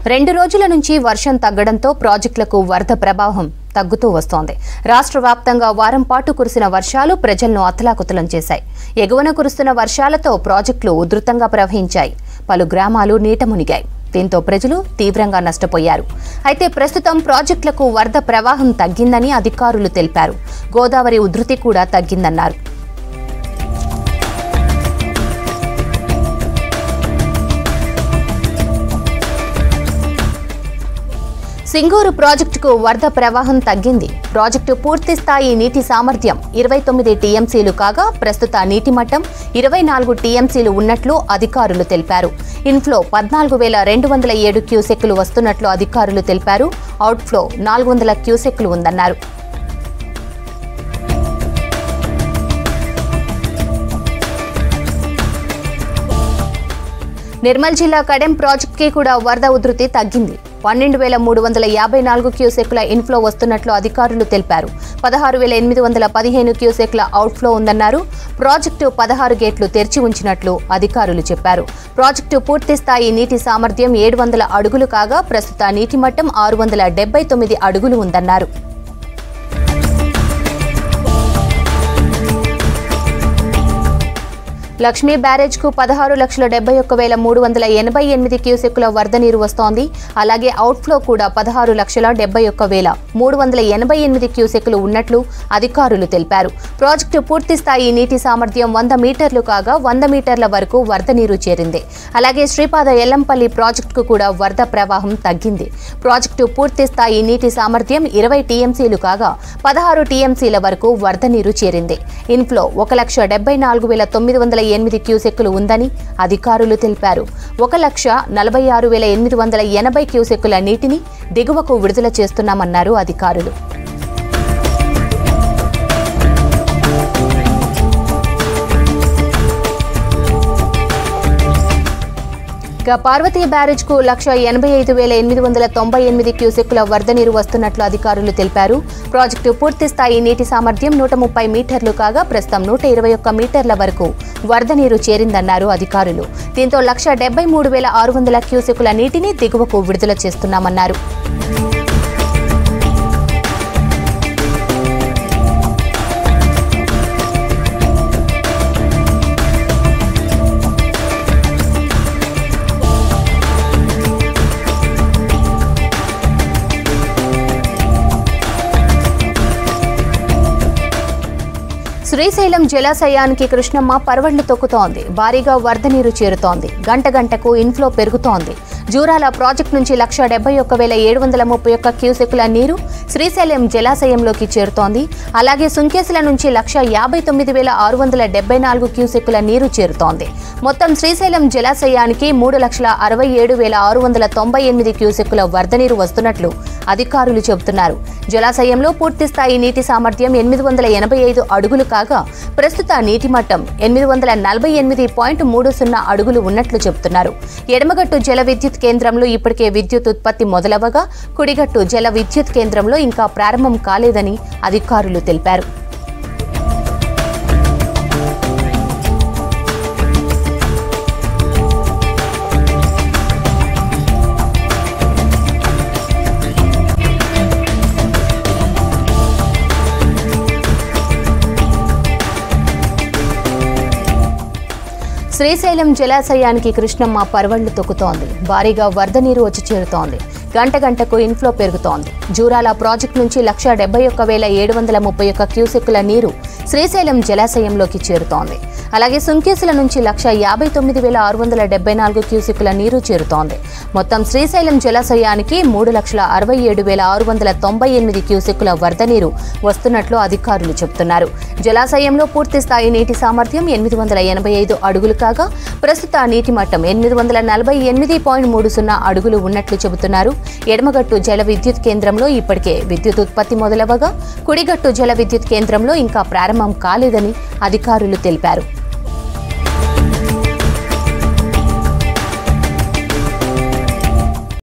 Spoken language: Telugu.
రెండు రోజుల నుంచి వర్షం తగ్గడంతో ప్రాజెక్టులకు వరద ప్రభావం తగ్గుతూ వస్తోంది రాష్ట్ర వ్యాప్తంగా వారం పాటు కురిసిన వర్షాలు ప్రజలను అతలాకుతలం చేశాయి ఎగువన కురుస్తున్న వర్షాలతో ప్రాజెక్టులు ఉధృతంగా ప్రవహించాయి పలు గ్రామాలు నీట మునిగాయి దీంతో ప్రజలు తీవ్రంగా నష్టపోయారు అయితే ప్రస్తుతం ప్రాజెక్టులకు వరద ప్రవాహం తగ్గిందని అధికారులు తెలిపారు గోదావరి ఉధృతి కూడా తగ్గిందన్నారు సింగూరు ప్రాజెక్టుకు వరద ప్రవాహం తగ్గింది ప్రాజెక్టు పూర్తి స్థాయి నీటి సామర్థ్యం ఇరవై తొమ్మిది టీఎంసీలు కాగా ప్రస్తుత నీటి మట్టం ఇరవై నాలుగు టీఎంసీలు ఉన్నట్లు అధికారులు తెలిపారు ఇన్ఫ్లో పద్నాలుగు వేల రెండు వందల ఏడు క్యూసెక్కులు వస్తున్నట్లు అధికారులు తెలిపారు అవుట్ఫ్లో నాలుగు వందల క్యూసెక్కులు ఉందన్నారు నిర్మల్ జిల్లా కడెం ప్రాజెక్టుకి కూడా వరద ఉధృతి తగ్గింది పన్నెండు వేల మూడు వందల యాభై నాలుగు క్యూసెక్ల ఇన్ఫ్లో వస్తున్నట్లు అధికారులు తెలిపారు పదహారు వేల ఎనిమిది వందల పదిహేను క్యూసెక్ల అవుట్ఫ్లో ఉందన్నారు ప్రాజెక్టు పదహారు గేట్లు తెరిచి ఉంచినట్లు అధికారులు చెప్పారు ప్రాజెక్టు పూర్తి స్థాయి నీటి సామర్థ్యం ఏడు వందల అడుగులు కాగా ప్రస్తుత నీటి మట్టం ఆరు వందల డెబ్బై తొమ్మిది అడుగులు ఉందన్నారు లక్ష్మీ బ్యారేజ్ కు పదహారు లక్షల డెబ్బై ఒక్క వేల మూడు వందల ఎనభై ఎనిమిది క్యూసెక్కుల వరద నీరు వస్తోంది అలాగే అవుట్ఫ్లో కూడా పదహారు లక్షల డెబ్బై ఒక్క వేల మూడు వందల ఎనభై ఎనిమిది క్యూసెక్కులు ఉన్నట్లు అధికారులు తెలిపారు ప్రాజెక్టు పూర్తి స్థాయి నీటి సామర్థ్యం వంద మీటర్లు కాగా వంద మీటర్ల వరకు వరద నీరు చేరింది అలాగే శ్రీపాద ఎల్లంపల్లి ప్రాజెక్టుకు కూడా వరద ప్రవాహం తగ్గింది ప్రాజెక్టు పూర్తి స్థాయి నీటి సామర్థ్యం ఇరవై టీఎంసీలు కాగా పదహారు టీఎంసీల వరకు వరద నీరు చేరింది ఇన్ఫ్లో ఒక లక్ష డెబ్బై నాలుగు వేల తొమ్మిది వందల ఎనిమిది క్యూసెక్కులు ఉందని అధికారులు తెలిపారు ఒక లక్ష నలభై ఆరు వేల ఎనిమిది వందల ఎనభై క్యూసెక్కుల నీటిని దిగువకు విడుదల చేస్తున్నామన్నారు అధికారులు ఇక పార్వతీ బ్యారేజ్ కు లక్ష ఎనభై ఐదు వేల ఎనిమిది వందల తొంభై ఎనిమిది క్యూసెక్కుల వరద నీరు వస్తున్నట్లు అధికారులు తెలిపారు ప్రాజెక్టు పూర్తి స్థాయి నీటి సామర్థ్యం నూట ముప్పై మీటర్లు కాగా ప్రస్తుతం నూట ఇరవై ఒక్క మీటర్ల వరకు వరద నీరు చేరిందన్నారు అధికారులు దీంతో లక్ష డెబ్బై మూడు వేల ఆరు వందల క్యూసెక్కుల నీటిని దిగువకు విడుదల చేస్తున్నామన్నారు శ్రీశైలం జలాశయానికి కృష్ణమ్మ పరవళ్లు తొక్కుతోంది భారీగా వరద నీరు చేరుతోంది గంట గంటకు ఇన్ఫ్లో పెరుగుతోంది జూరాల ప్రాజెక్టు నుంచి లక్ష డెబ్బై ఒక్క వేల ఏడు వందల ముప్పై ఒక్క క్యూసెక్కుల నీరు శ్రీశైలం జలాశయంలోకి చేరుతోంది అలాగే సుంకేసుల నుంచి లక్ష యాభై తొమ్మిది వేల ఆరు వందల డెబ్బై నాలుగు క్యూసెక్కుల నీరు చేరుతోంది మొత్తం శ్రీశైలం జలాశయానికి మూడు లక్షల అరవై ఏడు వేల ఆరు వందల తొంభై ఎనిమిది క్యూసెక్కుల వరద నీరు వస్తున్నట్లు అధికారులు చెబుతున్నారు జలాశయంలో పూర్తి స్థాయి నీటి సామర్థ్యం ఎనిమిది వందల ఎనభై ఐదు అడుగులు కాగా ప్రస్తుత నీటి మట్టం ఎనిమిది వందల నలభై ఎనిమిది పాయింట్ మూడు సున్నా అడుగులు ఉన్నట్లు చెబుతున్నారు ఎడమగట్టు జల విద్యుత్ కేంద్రంలో ఇప్పటికే విద్యుత్ ఉత్పత్తి మొదలవగా కుడిగట్టు జల విద్యుత్ కేంద్రంలో ఇంకా ప్రారంభం కాలేదని అధికారులు తెలిపారు శ్రీశైలం జలాశయానికి కృష్ణమ్మ పరవళ్లు తొక్కుతోంది భారీగా వరద నీరు వచ్చి చేరుతోంది గంట గంటకు ఇన్ఫ్లో పెరుగుతోంది జూరాల ప్రాజెక్టు నుంచి లక్ష డెబ్బై ఒక్క వేల ఏడు వందల ముప్పై ఒక్క క్యూసెక్కుల నీరు శ్రీశైలం జలాశయంలోకి చేరుతోంది అలాగే సుంకేసుల నుంచి లక్ష యాభై తొమ్మిది వేల ఆరు వందల డెబ్బై నాలుగు క్యూసెక్కుల నీరు చేరుతోంది మొత్తం శ్రీశైలం జలాశయానికి మూడు లక్షల అరవై ఏడు వేల ఆరు వందల తొంభై ఎనిమిది క్యూసెక్కుల వరద నీరు వస్తున్నట్లు అధికారులు చెబుతున్నారు జలాశయంలో పూర్తి స్థాయి నీటి సామర్థ్యం ఎనిమిది వందల ఎనభై ఐదు అడుగులు కాగా ప్రస్తుత నీటి మట్టం ఎనిమిది వందల నలభై ఎనిమిది పాయింట్ మూడు సున్నా అడుగులు ఉన్నట్లు చెబుతున్నారు ఎడమగట్టు జల విద్యుత్ కేంద్రంలో ఇప్పటికే విద్యుత్ ఉత్పత్తి మొదలవగా కుడిగట్టు జల విద్యుత్ కేంద్రంలో ఇంకా ప్రారంభం కాలేదని అధికారులు తెలిపారు